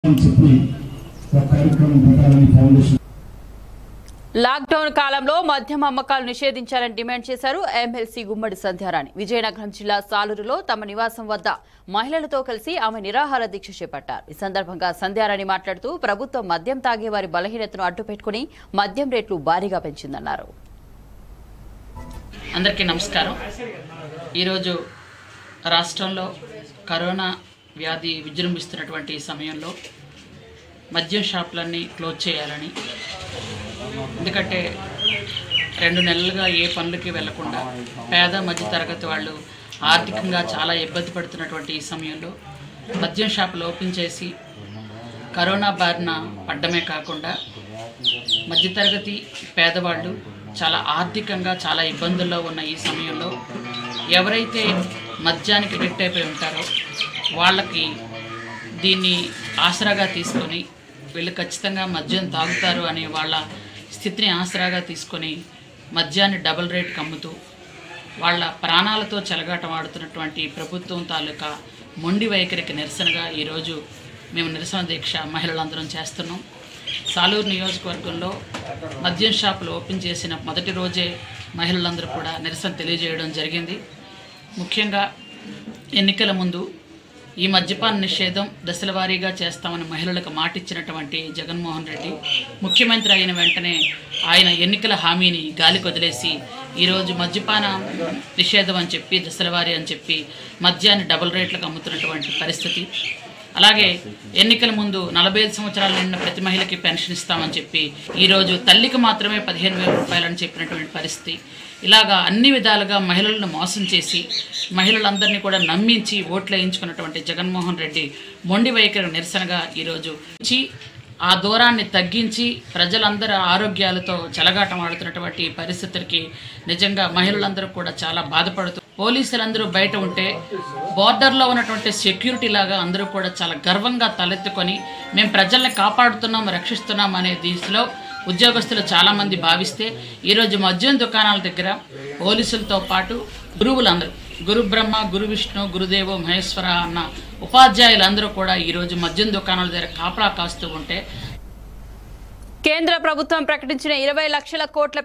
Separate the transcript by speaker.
Speaker 1: అని చెప్పి ఒక కార్యక్రమం పెట్టాలని ఫౌండేషన్
Speaker 2: లాక్డౌన్ కాలంలో మద్యం అమ్మకాలు నిషేధించాలని డిమాండ్ చేశారు ఎమ్మెల్సీ గుమ్మడి సంధ్యారాణి విజయనగరం జిల్లా సాలూరులో తమ నివాసం వద్ద మహిళలతో కలిసి ఆమె నిరాహార దీక్ష చేపట్టారు ఈ సందర్భంగా సంధ్యారాణి మాట్లాడుతూ ప్రభుత్వం మద్యం తాగే వారి బలహీనతను అడ్డుపెట్టుకుని మద్యం రేట్లు భారీగా పెంచిందన్నారు
Speaker 3: అందరికీ నమస్కారం ఈరోజు రాష్ట్రంలో కరోనా వ్యాధి విజృంభిస్తున్నటువంటి ఈ సమయంలో మద్యం షాపులన్నీ క్లోజ్ చేయాలని ఎందుకంటే రెండు నెలలుగా ఏ పనులకి వెళ్లకుండా పేద మధ్య తరగతి వాళ్ళు ఆర్థికంగా చాలా ఇబ్బంది పడుతున్నటువంటి ఈ సమయంలో మద్యం షాపులు ఓపెన్ చేసి కరోనా బారిన పడ్డమే కాకుండా మధ్యతరగతి పేదవాళ్ళు చాలా ఆర్థికంగా చాలా ఇబ్బందుల్లో ఉన్న ఈ సమయంలో ఎవరైతే మద్యానికి అడిక్ట్ అయిపోయి ఉంటారో వాళ్ళకి దీన్ని ఆసరాగా తీసుకొని వీళ్ళు ఖచ్చితంగా మద్యం తాగుతారు అనే వాళ్ళ స్థితిని ఆసరాగా తీసుకొని మద్యాన్ని డబుల్ రేట్కి అమ్ముతూ వాళ్ళ ప్రాణాలతో చెలగాటం ఆడుతున్నటువంటి ప్రభుత్వం తాలూకా మొండి వైఖరికి నిరసనగా ఈరోజు మేము నిరసన దీక్ష మహిళలందరం చేస్తున్నాం సాలూరు నియోజకవర్గంలో మద్యం షాపులు ఓపెన్ చేసిన మొదటి రోజే మహిళలందరూ కూడా నిరసన తెలియజేయడం జరిగింది ముఖ్యంగా ఎన్నికల ముందు ఈ మద్యపాన నిషేధం దశల వారీగా చేస్తామని మహిళలకు మాటిచ్చినటువంటి జగన్మోహన్ రెడ్డి ముఖ్యమంత్రి అయిన వెంటనే ఆయన ఎన్నికల హామీని గాలికి వదిలేసి ఈరోజు మద్యపాన నిషేధం అని చెప్పి దశల వారీ అని చెప్పి మద్యాన్ని డబుల్ రేట్లకు అమ్ముతున్నటువంటి పరిస్థితి అలాగే ఎన్నికల ముందు నలభై ఐదు సంవత్సరాలు నిండిన ప్రతి మహిళకి పెన్షన్ ఇస్తామని చెప్పి ఈరోజు తల్లికి మాత్రమే పదిహేను వేల రూపాయలని చెప్పినటువంటి పరిస్థితి ఇలాగా అన్ని విధాలుగా మహిళలను మోసం చేసి మహిళలందరినీ కూడా నమ్మించి ఓట్లు వేయించుకున్నటువంటి జగన్మోహన్ రెడ్డి మొండి వైఖరి నిరసనగా ఈరోజు ఇచ్చి ఆ దూరాన్ని తగ్గించి ప్రజలందరూ ఆరోగ్యాలతో చెలగాటం ఆడుతున్నటువంటి ఈ పరిస్థితులకి నిజంగా మహిళలందరూ కూడా చాలా బాధపడుతూ పోలీసులందరూ బయట ఉంటే బార్డర్లో ఉన్నటువంటి సెక్యూరిటీ లాగా అందరూ కూడా చాలా గర్వంగా తలెత్తుకొని మేము ప్రజల్ని కాపాడుతున్నాం రక్షిస్తున్నాం అనే దిశలో ఉద్యోగస్తులు చాలామంది భావిస్తే ఈరోజు మద్యం దుకాణాల దగ్గర పోలీసులతో పాటు గురువులందరూ గురు బ్రహ్మ గురు విష్ణు గురుదేవో మహేశ్వర అన్న ఉపాధ్యాయులందరూ కూడా ఈరోజు మద్యం దుకాణాల దగ్గర కాపలా కాస్తూ ఉంటే
Speaker 2: కేంద్ర ప్రభుత్వం ప్రకటించిన ఇరవై లక్షల కోట్ల